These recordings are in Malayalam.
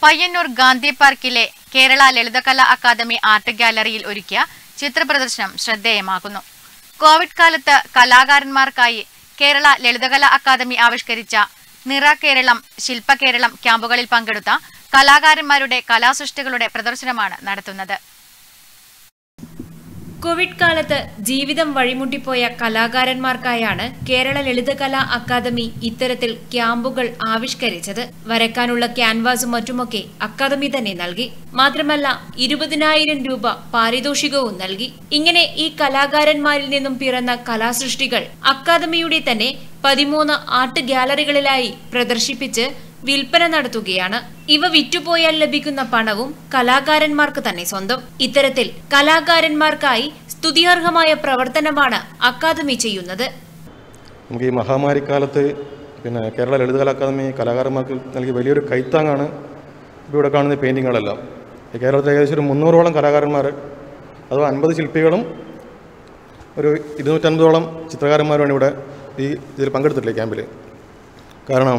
പയ്യന്നൂർ ഗാന്ധി പാർക്കിലെ കേരള ലളിതകലാ അക്കാദമി ആർട്ട് ഗാലറിയിൽ ഒരുക്കിയ ചിത്രപ്രദർശനം ശ്രദ്ധേയമാകുന്നു കോവിഡ് കാലത്ത് കലാകാരന്മാർക്കായി കേരള ലളിതകലാ അക്കാദമി ആവിഷ്കരിച്ച നിറ കേരളം ശില്പ കേരളം ക്യാമ്പുകളിൽ പങ്കെടുത്ത കലാകാരന്മാരുടെ കലാസൃഷ്ടികളുടെ പ്രദർശനമാണ് നടത്തുന്നത് കോവിഡ് കാലത്ത് ജീവിതം വഴിമുട്ടിപ്പോയ കലാകാരന്മാർക്കായാണ് കേരള ലളിതകലാ അക്കാദമി ഇത്തരത്തിൽ ക്യാമ്പുകൾ ആവിഷ്കരിച്ചത് വരയ്ക്കാനുള്ള ക്യാൻവാസും മറ്റുമൊക്കെ അക്കാദമി തന്നെ നൽകി മാത്രമല്ല ഇരുപതിനായിരം രൂപ പാരിതോഷികവും നൽകി ഇങ്ങനെ ഈ കലാകാരന്മാരിൽ നിന്നും പിറന്ന കലാസൃഷ്ടികൾ അക്കാദമിയുടെ തന്നെ പതിമൂന്ന് ആർട്ട് ഗാലറികളിലായി പ്രദർശിപ്പിച്ച് വിൽപ്പന നടത്തുകയാണ് ഇവ വിറ്റുപോയാൽ ലഭിക്കുന്ന പണവും കലാകാരന്മാർക്ക് തന്നെ സ്വന്തം ഇത്തരത്തിൽ കലാകാരന്മാർക്കായി സ്തുതിയർഹമായ പ്രവർത്തനമാണ് അക്കാദമി ചെയ്യുന്നത് നമുക്ക് ഈ മഹാമാരിക്കാലത്ത് പിന്നെ കേരള ലളിതകലാ അക്കാദമി കലാകാരന്മാർക്ക് നൽകിയ വലിയൊരു കൈത്താങ്ങാണ് ഇപ്പോൾ ഇവിടെ കാണുന്ന പെയിൻറ്റിങ്ങുകളെല്ലാം ഈ കേരളത്തിൽ ഏകദേശം ഒരു മുന്നൂറോളം കലാകാരന്മാർ അഥവാ അൻപത് ശില്പികളും ഒരു ഇരുന്നൂറ്റൻപതോളം ചിത്രകാരന്മാരുമാണ് ഇവിടെ ഈ ഇതിൽ പങ്കെടുത്തിട്ടില്ല ക്യാമ്പിൽ കാരണം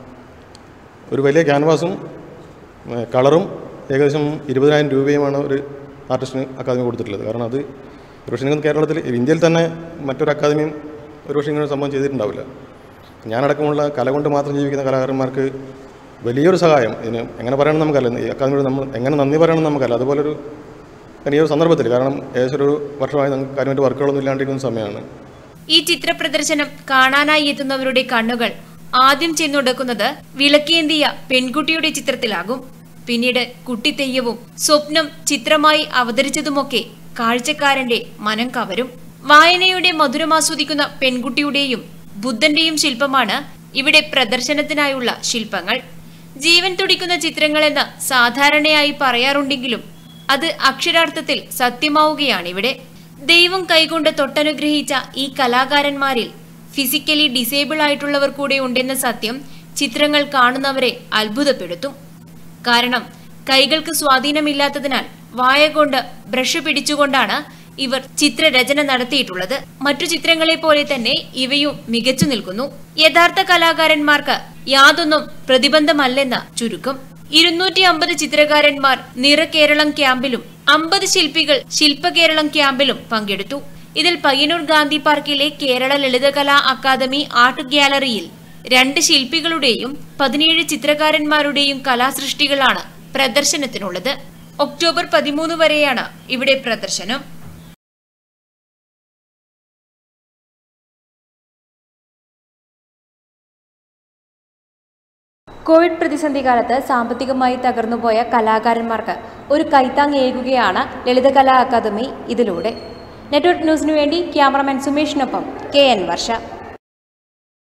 ഒരു വലിയ ക്യാൻവാസും ഏ, കളറും ഏകദേശം ഇരുപതിനായിരം രൂപയുമാണ് ഒരു ആർട്ടിസ്റ്റിന് അക്കാദമി കൊടുത്തിട്ടുള്ളത് കാരണം അത് ഒരു പക്ഷേ നിങ്ങൾക്ക് കേരളത്തിൽ ഇന്ത്യയിൽ തന്നെ മറ്റൊരു അക്കാദമിയും ഒരു പക്ഷേ ഇങ്ങനെ ഒരു സംഭവം ചെയ്തിട്ടുണ്ടാവില്ല ഞാനടക്കമുള്ള കല കൊണ്ട് മാത്രം ജീവിക്കുന്ന കലാകാരന്മാർക്ക് വലിയൊരു സഹായം ഇതിന് എങ്ങനെ പറയണം നമുക്കല്ല ഈ അക്കാദമിയോട് നമ്മൾ എങ്ങനെ നന്ദി പറയണം നമുക്കല്ല അതുപോലൊരു ഈ ഒരു സന്ദർഭത്തിൽ കാരണം ഏകദേശം ഒരു വർഷമായി നമുക്ക് കാര്യമായിട്ട് വർക്കുകളൊന്നും ഇല്ലാണ്ടിരിക്കുന്ന സമയമാണ് ഈ ചിത്രപ്രദർശനം കാണാനായി എത്തുന്നവരുടെ കണ്ണുകൾ ആദ്യം ചെന്നുടക്കുന്നത് വിളക്കേന്തിയ പെൺകുട്ടിയുടെ ചിത്രത്തിലാകും പിന്നീട് കുട്ടിത്തെയ്യവും സ്വപ്നം ചിത്രമായി അവതരിച്ചതുമൊക്കെ കാഴ്ചക്കാരന്റെ മനം കവരും വായനയുടെ മധുരമാസ്വദിക്കുന്ന പെൺകുട്ടിയുടെയും ബുദ്ധന്റെയും ശില്പമാണ് ഇവിടെ പ്രദർശനത്തിനായുള്ള ശില്പങ്ങൾ ജീവൻ തുടിക്കുന്ന ചിത്രങ്ങളെന്ന് സാധാരണയായി പറയാറുണ്ടെങ്കിലും അത് അക്ഷരാർത്ഥത്തിൽ സത്യമാവുകയാണിവിടെ ദൈവം കൈകൊണ്ട് തൊട്ടനുഗ്രഹിച്ച ഈ കലാകാരന്മാരിൽ ഫിസിക്കലി ഡിസേബിൾ ആയിട്ടുള്ളവർ കൂടെ ഉണ്ടെന്ന സത്യം ചിത്രങ്ങൾ കാണുന്നവരെ അത്ഭുതപ്പെടുത്തും കാരണം കൈകൾക്ക് സ്വാധീനമില്ലാത്തതിനാൽ വായ കൊണ്ട് ബ്രഷ് പിടിച്ചുകൊണ്ടാണ് ഇവർ ചിത്രരചന നടത്തിയിട്ടുള്ളത് മറ്റു ചിത്രങ്ങളെ പോലെ തന്നെ ഇവയും മികച്ചു നിൽക്കുന്നു യഥാർത്ഥ കലാകാരന്മാർക്ക് യാതൊന്നും പ്രതിബന്ധമല്ലെന്ന് ചുരുക്കം ഇരുന്നൂറ്റി അമ്പത് ചിത്രകാരന്മാർ നിറ കേരളം ക്യാമ്പിലും അമ്പത് ശില്പികൾ ശില്പകേരളം ക്യാമ്പിലും പങ്കെടുത്തു ഇതിൽ പയ്യന്നൂർ ഗാന്ധി പാർക്കിലെ കേരള ലളിതകലാ അക്കാദമി ആർട്ട് ഗ്യാലറിയിൽ രണ്ട് ശില്പികളുടെയും പതിനേഴ് ചിത്രകാരന്മാരുടെയും കലാസൃഷ്ടികളാണ് പ്രദർശനത്തിനുള്ളത് ഒക്ടോബർ പതിമൂന്ന് വരെയാണ് ഇവിടെ പ്രദർശനം കോവിഡ് പ്രതിസന്ധി കാലത്ത് സാമ്പത്തികമായി തകർന്നുപോയ കലാകാരന്മാർക്ക് ഒരു കൈത്താങ്ങേകുകയാണ് ലളിതകലാ അക്കാദമി ഇതിലൂടെ നെറ്റ്വർക്ക് ന്യൂസിനു വേണ്ടി ക്യാമറമാൻ സുമേഷിനൊപ്പം കെ എൻ വർഷ